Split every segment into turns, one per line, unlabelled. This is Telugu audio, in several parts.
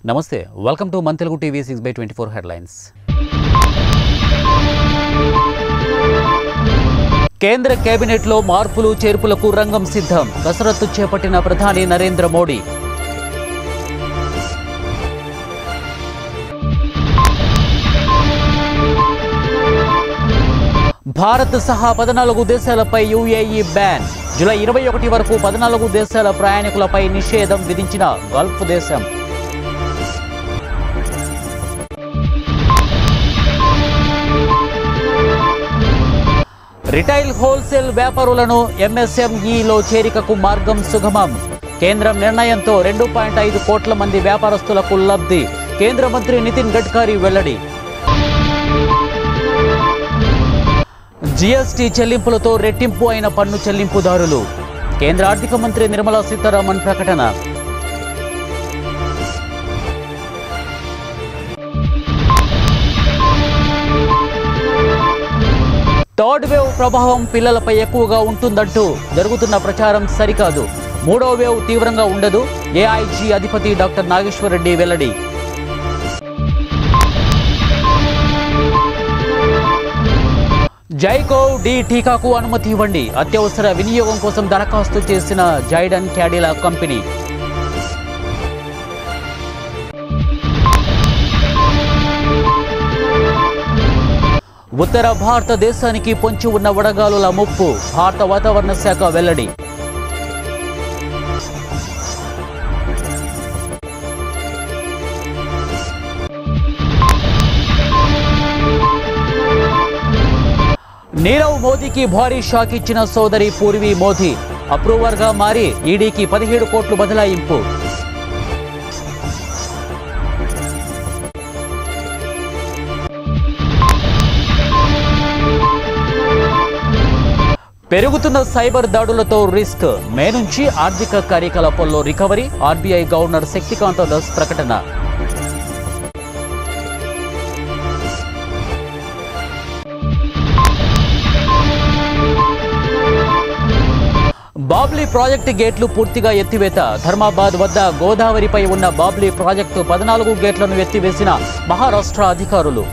నమస్తే వెల్కమ్ టు మన Telugu TV six by twenty four headlines కేంద్ర కేబినెట్లో మార్పులు చేర్పులకు రంగం సిద్ధం కసరత్తు చేపట్టిన ప్రధాని నరేంద్ర మోడీ భారత్ సహా పద్నాలుగు దేశాలపై యుఏఈ బ్యాన్ జూలై ఇరవై ఒకటి వరకు పద్నాలుగు దేశాల ప్రయాణికులపై నిషేధం విధించిన గల్ఫ్ దేశం రిటైల్ హోల్సేల్ వ్యాపారులను ఎంఎస్ఎంఈలో చేరికకు మార్గం సుగమం కేంద్రం నిర్ణయంతో రెండు పాయింట్ ఐదు కోట్ల మంది వ్యాపారస్తులకు లబ్ధి కేంద్ర మంత్రి నితిన్ గడ్కరీ వెల్లడి జీఎస్టీ చెల్లింపులతో రెట్టింపు అయిన పన్ను చెల్లింపుదారులు కేంద్ర ఆర్థిక మంత్రి నిర్మలా సీతారామన్ ప్రకటన థర్డ్ వేవ్ ప్రభావం పిల్లలపై ఎక్కువగా ఉంటుందంటూ జరుగుతున్న ప్రచారం సరికాదు మూడో వేవ్ తీవ్రంగా ఉండదు ఏఐజీ అధిపతి డాక్టర్ నాగేశ్వర్ రెడ్డి వెల్లడి జైకోవ్ డి టీకాకు అనుమతి ఇవ్వండి అత్యవసర వినియోగం కోసం దరఖాస్తు చేసిన జైడన్ క్యాడిలా కంపెనీ ఉత్తర భారతదేశానికి పొంచి ఉన్న వడగాలుల ముప్పు భారత వాతావరణ శాఖ వెల్లడి నీరవ్ మోదీకి భారీ షాక్ ఇచ్చిన సోదరి పూర్వి మోదీ అప్రూవర్గా మారి ఈడీకి పదిహేడు కోట్లు బదలాయింపు పెరుగుతున్న సైబర్ దాడులతో రిస్క్ మే నుంచి ఆర్థిక కార్యకలాపాల్లో recovery RBI governor Shaktikanta Das ప్రకటన బాబ్లీ ప్రాజెక్టు గేట్లు పూర్తిగా ఎత్తివేత ధర్మాబాద్ వద్ద గోదావరిపై ఉన్న బాబ్లీ ప్రాజెక్టు పద్నాలుగు గేట్లను ఎత్తివేసిన మహారాష్ట్ర అధికారులు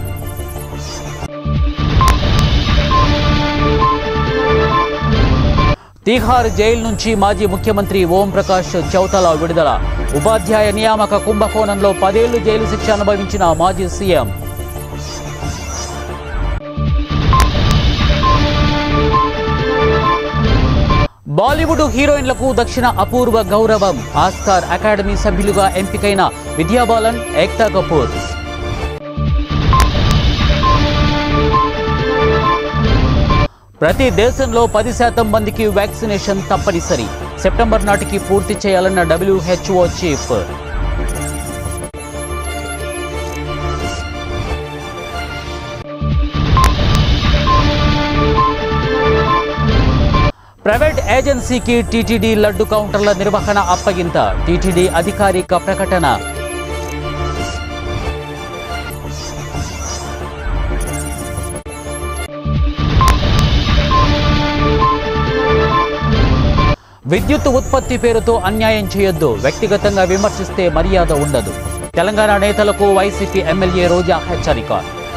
తీహార్ జైలు నుంచి మాజీ ముఖ్యమంత్రి ఓం ప్రకాష్ చౌతాలా విడుదల ఉపాధ్యాయ నియామక కుంభకోణంలో పదేళ్లు జైలు శిక్ష అనుభవించిన మాజీ సీఎం బాలీవుడ్ హీరోయిన్లకు దక్షిణ అపూర్వ గౌరవం ఆస్కార్ అకాడమీ సభ్యులుగా ఎంపికైన విద్యాబాలన్ ఏక్తా కపూర్ ప్రతి దేశంలో పది శాతం మందికి వ్యాక్సినేషన్ తప్పనిసరి సెప్టెంబర్ నాటికి పూర్తి చేయాలన్న డబ్ల్యూహెచ్ఓ చీఫ్ ప్రైవేట్ ఏజెన్సీకి టీటీడీ లడ్డు కౌంటర్ల నిర్వహణ అప్పగింత టీటీడీ అధికారిక ప్రకటన విద్యుత్ ఉత్పత్తి పేరుతో అన్యాయం చేయొద్దు వ్యక్తిగతంగా విమర్శిస్తే మర్యాద ఉండదు తెలంగాణ నేతలకు వైసీపీ ఎమ్మెల్యే రోజా హెచ్చరిక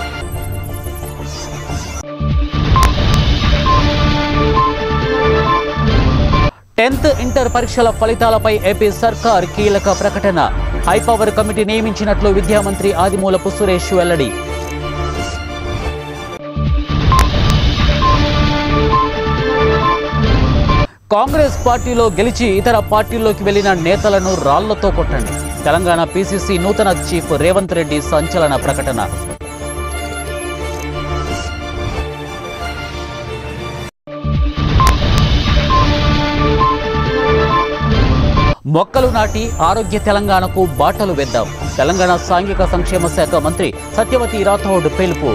టెన్త్ ఇంటర్ పరీక్షల ఫలితాలపై ఏపీ సర్కార్ కీలక ప్రకటన హైపవర్ కమిటీ నియమించినట్లు విద్యామంత్రి ఆదిమూలపు సురేష్ వెల్లడి కాంగ్రెస్ పార్టీలో గెలిచి ఇతర పార్టీల్లోకి వెళ్లిన నేతలను రాళ్లతో కొట్టండి తెలంగాణ పీసీసీ నూతన చీఫ్ రేవంత్ రెడ్డి సంచలన ప్రకటన మొక్కలు నాటి ఆరోగ్య తెలంగాణకు బాటలు వేద్దాం తెలంగాణ సాంఘిక సంక్షేమ శాఖ మంత్రి సత్యవతి రాథోడ్ పిలుపు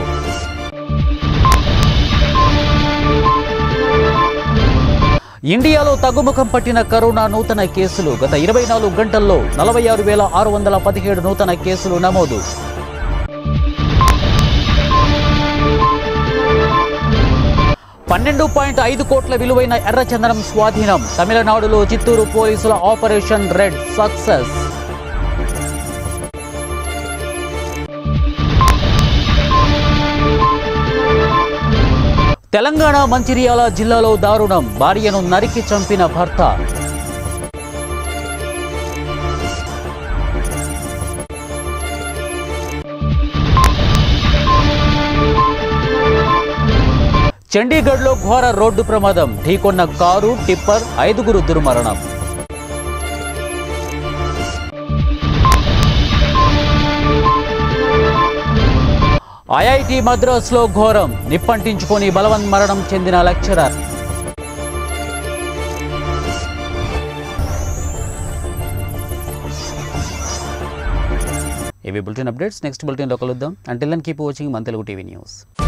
ఇండియాలో తగ్గుముఖం పట్టిన కరోనా నూతన కేసులు గత ఇరవై నాలుగు గంటల్లో నలభై ఆరు వేల ఆరు వందల పదిహేడు నూతన కేసులు నమోదు పన్నెండు పాయింట్ ఐదు కోట్ల విలువైన ఎర్రచందనం స్వాధీనం తమిళనాడులో చిత్తూరు పోలీసుల operation red success Telangana Mancherial జిల్లాలో దారుణం భార్యను నరికి చంపిన భర్త చండీగఢ్లో ఘోర రోడ్డు ప్రమాదం ఢీకొన్న కారు టిప్పర్ ఐదుగురు దుర్మరణం ఐఐటి మద్రాసులో ఘోరం నిప్పంటించుకొని బలవన్మరణం చెందిన లెక్చరర్ ఇవి బులెటిన్ అప్డేట్స్ నెక్స్ట్ బులెటిన్లో కలుద్దాం అంటిల్ దెన్ కీప్ వాచింగ్ మన తెలుగు టీవీ న్యూస్